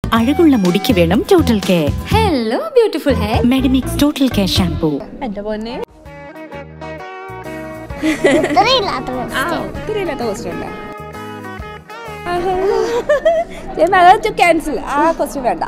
അഴകുള്ള മുടിക്ക് വേണം total care hello beautiful hair Medimix total care shampoo എന്റെ പൊന്നെ ഇത്രയില്ലാത്ത ആ ഒത്തിരി ഇല്ലാത്ത ക്വസ്റ്റ്യൻ ഉണ്ടോ അതൊക്കെ ക്യാൻസൽ ആ ക്വസ്റ്റ്യൻ വേണ്ട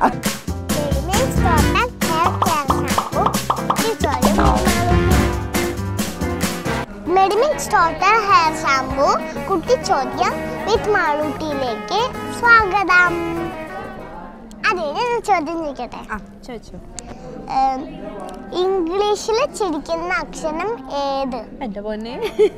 മെഡിമിക്സ് ടോട്ടൽ ഹെയർ ഷാംപൂ കുട്ടി ചോദ്യം വിത്ത് മാളൂട്ടിയിലേക്ക് സ്വാഗതം അതെ ഞാൻ ചോദ്യം ചോദിക്കട്ടെ ആ ചോദിച്ചു ഇംഗ്ലീഷിൽ ചിരിക്കുന്ന അക്ഷരം ഏത് എന്റെ പൊന്നെ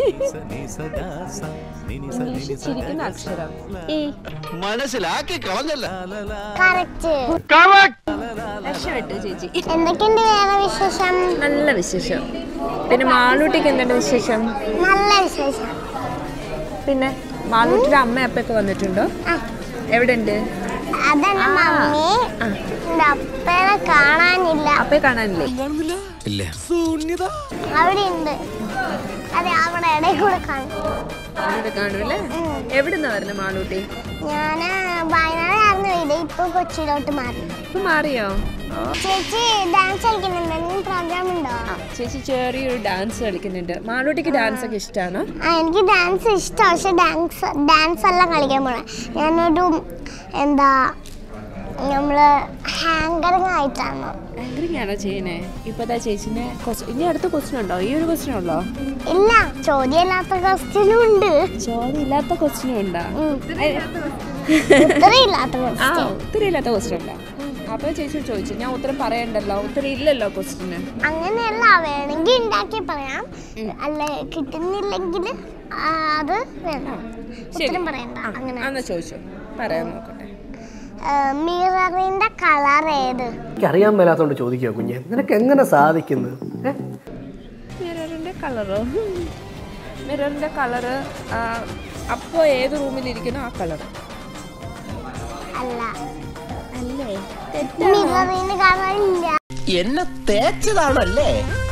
ഇംഗ്ലീഷിൽ ചിരിക്കുന്ന അക്ഷരം ഈ മനസ്സിലാക്കി കളഞ്ഞല്ല കറക്റ്റ് രക്ഷപ്പെട്ടു ചേച്ചി എന്തൊക്കെയുണ്ട് വേറെ വിശേഷം നല്ല വിശേഷം പിന്നെ മാളൂട്ടിക്ക് എന്തുണ്ട് വിശേഷം നല്ല വിശേഷം പിന്നെ മാളൂട്ടിയുടെ അമ്മ അപ്പൊക്കെ വന്നിട്ടുണ്ടോ ആ എവിടെ ഉണ്ട് അതെന്നെ മമ്മി എന്റെ അപ്പനെ കാണാനില്ല അപ്പയെ കാണാനില്ലേ ഇല്ല അവിടെ ഉണ്ട് അതെ അവിടെ ഇടയിൽ കൂടെ കാണും അവിടെ കാണൂല്ലേ എവിടുന്നാ വരുന്നത് മാളൂട്ടി ഞാന് വയനാടായിരുന്നു വീട് ഇപ്പൊ കൊച്ചിയിലോട്ട് മാറി ഇപ്പൊ മാറിയോ ചേച്ചി ഡാൻസ് കളിക്കുന്നുണ്ട് എന്തെങ്കിലും പ്രോഗ്രാം ഉണ്ടോ ആ ചേച്ചി ചെറിയൊരു ഡാൻസ് കളിക്കുന്നുണ്ട് മാളൂട്ടിക്ക് ഡാൻസ് ഒക്കെ ഇഷ്ടമാണോ ആ എനിക്ക് ഡാൻസ് ഇഷ്ടം പക്ഷെ ഡാൻസ് ഡാൻസ് എല്ലാം കളിക്കാൻ പോണേ ഞാനൊരു എന്താ നമ്മള് ഹാങ്കറിങ് ആയിട്ടാണ് ആങ്കറിങ് ആണോ ചെയ്യണേ ഇപ്പതാ ചേച്ചിനെ ക്വസ്റ്റ്യൻ ഇനി അടുത്ത ക്വസ്റ്റ്യൻ ഉണ്ടോ ഈ ഒരു ക്വസ്റ്റ്യൻ ഉള്ളോ ഇല്ല ചോദ്യമില്ലാത്ത ക്വസ്റ്റ്യനും ഉണ്ട് ചോദ്യം ഇല്ലാത്ത ക്വസ്റ്റ്യനും ഉണ്ടോ ഉം. ഇത്രയില്ലാത്ത ആ ക്വസ്റ്റ്യൻ ഉത്തരം ഇല്ലാത്ത ക്വസ്റ്റ്യൻ ഉണ്ടോ അപ്പൊ ചേച്ചി ചോദിച്ചു ഞാൻ ഉത്തരം പറയണ്ടല്ലോ ഉത്തരം ഇല്ലല്ലോ ക്വസ്റ്റ്യന് അങ്ങനെയല്ല വേണമെങ്കിൽ ഉണ്ടാക്കി പറയാം അല്ല കിട്ടുന്നില്ലെങ്കിൽ അത് വേണം ഉത്തരം പറയണ്ട അങ്ങനെ എന്നാ ചോദിച്ചു പറയാൻ നോക്കട്ടെ മിററിന്റെ കളർ ഏത് എനിക്കറിയാൻ മേലാത്തോണ്ട് ചോദിക്കുക കുഞ്ഞെ നിനക്ക് എങ്ങനെ സാധിക്കുന്നത് ഏ? മിററിന്റെ കളറോ മിററിന്റെ കളറ് അപ്പോൾ ഏത് റൂമിലിരിക്കണോ ആ കളർ അല്ല അല്ലേ മിററിന് കളർ ഇല്ല എന്നെ തേച്ചതാണല്ലേ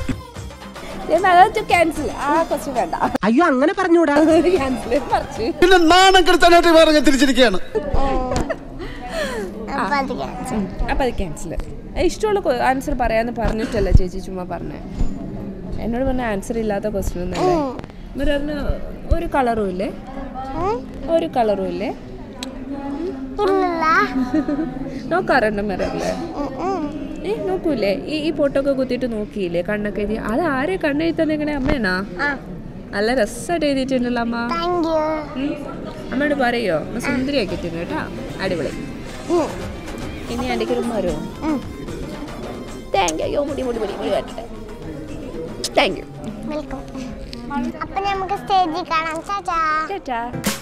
ക്യാൻസൽ ആ ക്വസ്റ്റ്യൻ വേണ്ട അയ്യോ അങ്ങനെ പറഞ്ഞൂടാ ക്യാൻസൽ മറിച്ച് പിന്നെ നാണം കെടുത്താനായിട്ട് വേറെ തിരിച്ചിരിക്കുകയാണ് അപ്പൊ അത് cancel. അപ്പം അത് ക്യാൻസൽ ഇഷ്ടമുള്ള ആൻസർ പറയാന്ന് പറഞ്ഞിട്ടല്ല ചേച്ചി ചുമ്മാ പറഞ്ഞേ എന്നോട് പറഞ്ഞ ആൻസർ ഇല്ലാത്ത ക്വസ്റ്റ്യൻ ഒന്നല്ലേ മിററിന് ഒരു കളറും ഇല്ലേ ഉം? ഒരു കളറും ഇല്ലേ ഇല്ലല്ല നോക്കാറുണ്ട് മിററില് ഉം, ഉം. ഏ നോക്കൂലേ ഈ ഈ പൊട്ടൊക്കെ കുത്തിയിട്ട് നോക്കിയില്ലേ കണ്ണൊക്കെ എഴുതി അത് ആരെ കണ്ണെഴുതി തന്നേക്കണേ അമ്മേനാ ആ നല്ല രസമായിട്ട് എഴുതിയിട്ടുണ്ടല്ലോ അമ്മ താങ്ക് യു ഉം. അമ്മയോട് പറയോ അമ്മ സുന്ദരിയാക്കിയിട്ടുണ്ട് കേട്ടാ അടിപൊളി ഇനി അടിക്കൊരു മരോ താങ്ക് യു മുടി മുടി മുടി മുടി വരട്ടെ താങ്ക് യു വെൽക്കം അപ്പൊ നമുക്ക് സ്റ്റേജിൽ കാണാം ചാച്ചാ ചേട്ടാ